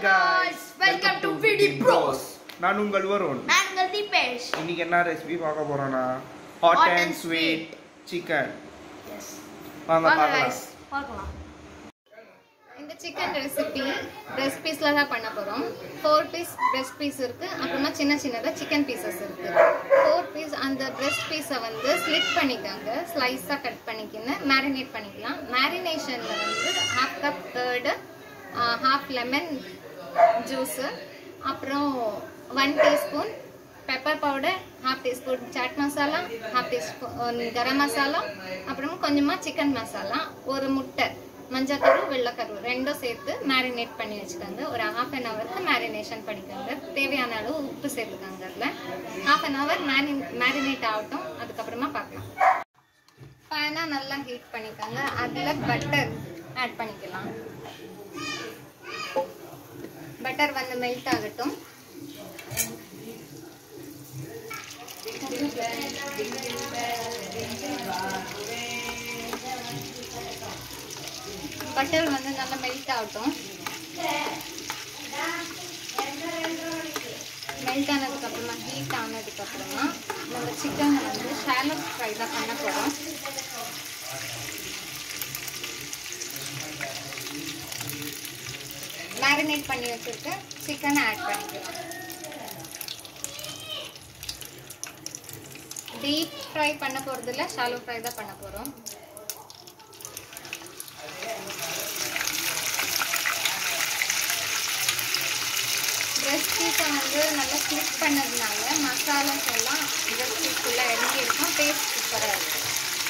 guys, welcome to VD Bros. நான் உங்கள் வருண் நாங்கள் தீபேஷ் இன்னைக்கு என்ன ரெசிபி பார்க்க போறோம்னா hot Hot and and sweet chicken எஸ் வாங்க வாங்க பார்க்கலாம் guys பார்க்கலாம் இந்த சிக்கன் ரெசிபி பிரெஸ்ட் பீஸில் தான் பண்ண போகிறோம் ஃபோர் பீஸ் பிரெஸ்ட் பீஸ் இருக்குது அப்புறமா சின்ன சின்னதாக சிக்கன் பீசஸ் இருக்குது ஃபோர் பீஸ் அந்த பிரெஸ்ட் பீஸை வந்து ஸ்லிட் பண்ணிக்கோங்க ஸ்லைஸாக கட் பண்ணிக்கின்னு மேரினேட் பண்ணிக்கலாம் மேரினேஷனில் வந்து half cup curd half lemon juice அப்புறம் one teaspoon pepper powder half teaspoon chaat masala half teaspoon garam masala அப்புறம் கொஞ்சமாக சிக்கன் மசாலா ஒரு முட்டை மஞ்சக்கரு வெள்ளைக்கரு ரெண்டும் சேர்த்து மேரினேட் பண்ணி வச்சுக்கோங்க ஒரு ஹாஃப் அன் ஹவருக்கு மேரினேஷன் பண்ணிக்கோங்க தேவையான அளவு உப்பு சேர்த்துக்கோங்க அதில் ஹாஃப் அன் ஹவர் மேரி மேரினேட் ஆகட்டும் அதுக்கப்புறமா பார்க்கலாம் பேனை நல்லா ஹீட் பண்ணிக்கோங்க அதில் பட்டர் ஆட் பண்ணிக்கலாம் பட்டர் வந்து மெல்ட் ஆகட்டும் பட்டர் வந்து நல்லா மெல்ட் ஆகட்டும் மெல்ட் ஆனதுக்கு அப்புறமா ஹீட் ஆனதுக்கு அப்புறமா நம்ம சிக்கனை வந்து ஷாலோ ஃப்ரை தான் பண்ண போகிறோம் மேரினேட் பண்ணி வச்சுருக்க சிக்கனை ஆட் பண்ணிக்கலாம் டீப் ஃப்ரை பண்ண போகிறதில்ல ஷாலோ ஃப்ரை தான் பண்ண போகிறோம் பிரெஸ்ட் பீஸை வந்து நல்லா ஸ்லிப் பண்ணதுனால மசாலாஸ் எல்லாம் பிரெஸ்ட் பீஸ்க்குள்ளே இறங்கி இருக்கும் டேஸ்ட் சூப்பராக இருக்கும்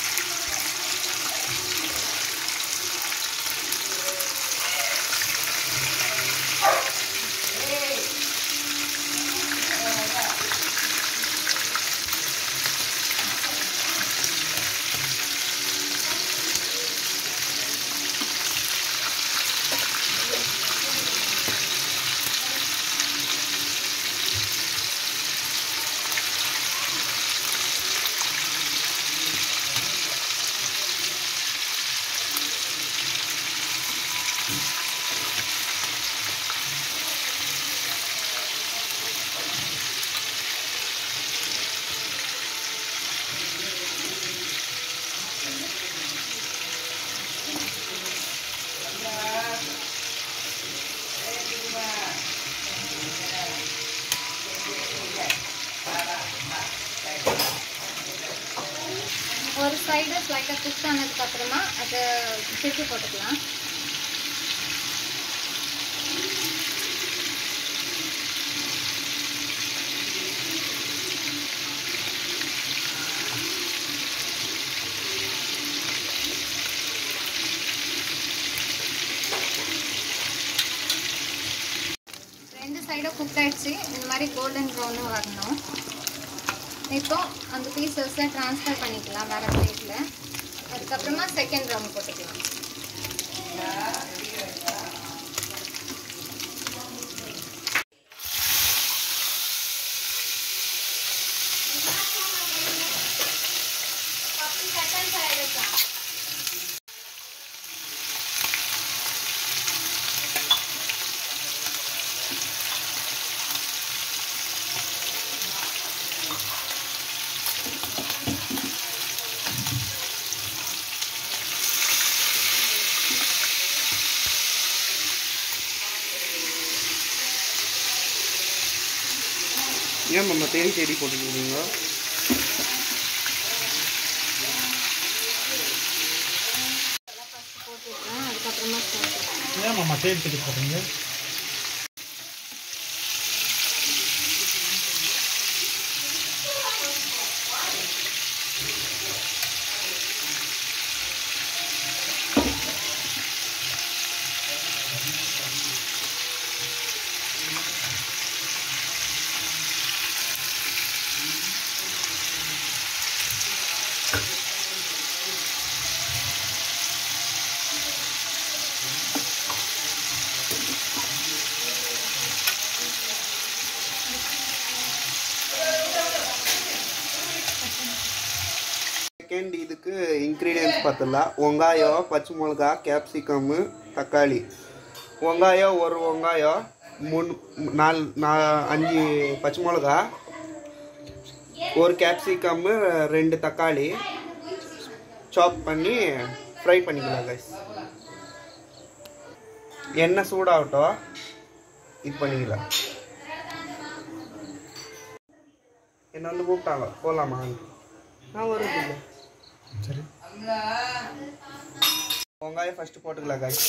ஒரு சைடு ஸ்லைட்டாக குக் ஆனதுக்கு அப்புறமா அதை திருப்பி போட்டுக்கலாம் ரெண்டு சைடும் குக் ஆயிடுச்சு இந்த மாதிரி கோல்டன் ப்ரௌனும் வரணும் இப்போ அந்த பீசஸை ட்ரான்ஸ்ஃபர் பண்ணிக்கலாம் வேறு பிளேட்டில் அதுக்கப்புறமா செகண்ட் ரவுண்ட் போட்டுக்கலாம் ஏன் நம்ம தேடி தேடி போட்டுக்கிறீங்க போட்டுக்கலாம் அதுக்கப்புறமா போட்டுக்கலாம் ஏன் மாமா தேடி தேடி போடுறீங்க செகண்ட் இதுக்கு இன்க்ரீடியன்ஸ் பார்த்தலாம் வெங்காயம் பச்சை மிளகா கேப்சிகம்மு தக்காளி வெங்காயம் ஒரு வெங்காயம் மூணு நாலு நா அஞ்சு பச்சை மிளகா ஒரு கேப்சிகம்மு ரெண்டு தக்காளி சாப் பண்ணி ஃப்ரை பண்ணிக்கலாம் கைஸ் எண்ணெய் சூடாகட்டும் இது பண்ணிக்கலாம் என்ன வந்து கூப்பிட்டாங்க போகலாமா நான் வருது இல்லை சரி வெங்காயம் ஃபஸ்ட்டு போட்டுக்கலாம் கைஸ்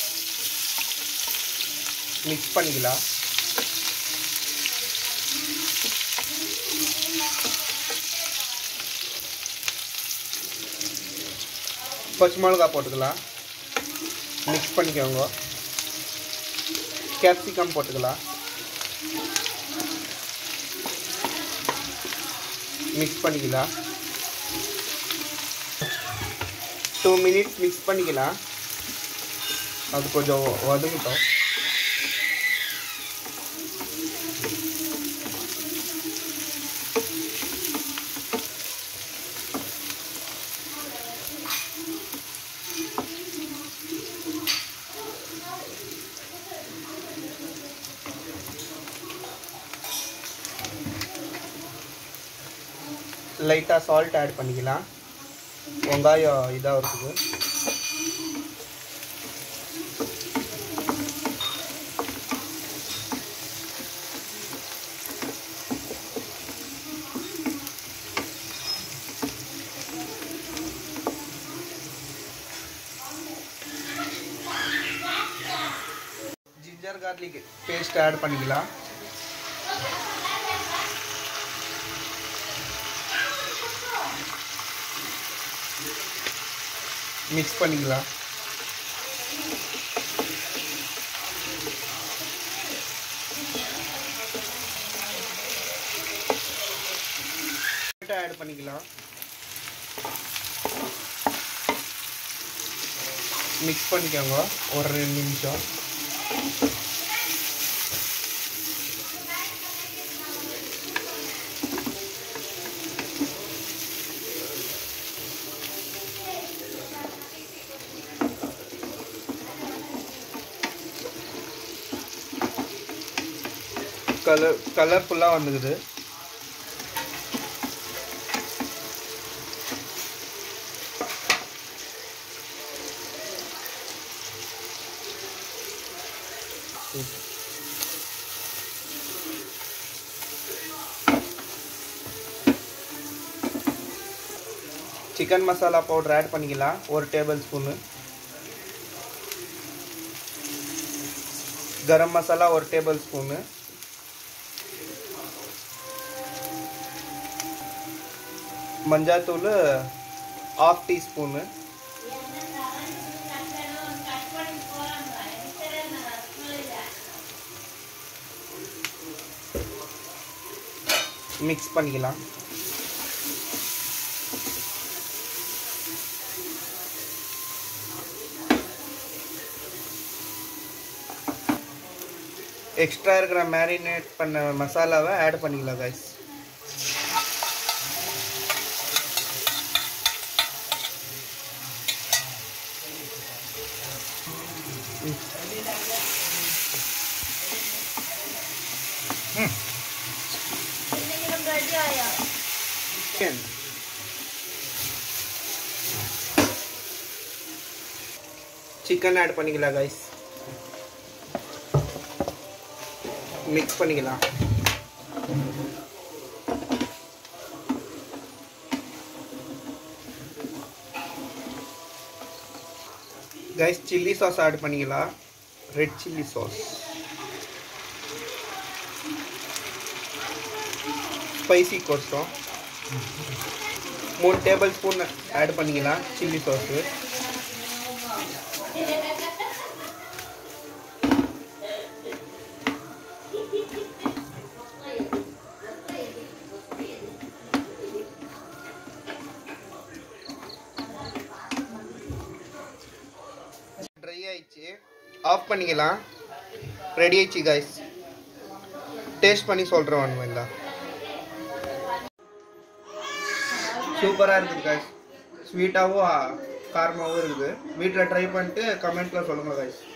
மிக்ஸ் பண்ணிக்கலாம் பச்சை மிளகா போட்டுக்கலாம் மிக்ஸ் பண்ணிக்கோங்க கேப்சிகம் போட்டுக்கலாம் மிக்ஸ் பண்ணிக்கலாம் டூ மினிட்ஸ் மிக்ஸ் பண்ணிக்கலாம் அது கொஞ்சம் வதங்கட்டும் லைட்டாக சால்ட் ஆட் பண்ணிக்கலாம் வெங்காயம் இதாக இருக்குது ஜிஞ்சர் கார்லிக் பேஸ்ட் ஆட் பண்ணிக்கலாம் மிக்ஸ் பண்ணிக்கலாம் ஆட் பண்ணிக்கலாம் மிக்ஸ் பண்ணிக்கோங்க ஒரு ரெண்டு நிமிஷம் கலர் கலர்ஃபுல்லாக வந்துக்குது சிக்கன் மசாலா பவுடர் ஆட் பண்ணிக்கலாம் ஒரு டேபிள் ஸ்பூனு கரம் மசாலா ஒரு டேபிள் ஸ்பூனு மஞ்சாத்தூள் ஆஃப் டீஸ்பூனு மிக்ஸ் பண்ணிக்கலாம் எக்ஸ்ட்ரா இருக்கிற மேரினேட் பண்ண மசாலாவை ஆட் பண்ணிக்கலாம் கைஸ் சிக்கன் சிக்கன் ஆட் பண்ணிக்கலாம் கைஸ் மிக்ஸ் பண்ணிக்கலாம் கைஸ் சில்லி சாஸ் ஆட் பண்ணிக்கலாம் ரெட் சில்லி சாஸ் ஸ்பைசி கோசம் மூணு டேபிள் ஸ்பூன் ஆட் பண்ணிக்கலாம் சில்லி சாஸு ட்ரை ஆயிடுச்சு ஆஃப் பண்ணிக்கலாம் ரெடி ஆயிடுச்சு கைஸ் டேஸ்ட் பண்ணி சொல்கிறேன் ஒன்று வேண்டா சூப்பராக இருக்குது கைஸ் ஸ்வீட்டாகவும் காரமாகவும் இருக்குது வீட்டில் ட்ரை பண்ணிட்டு கமெண்ட்டில் சொல்லுங்கள் கைஸ்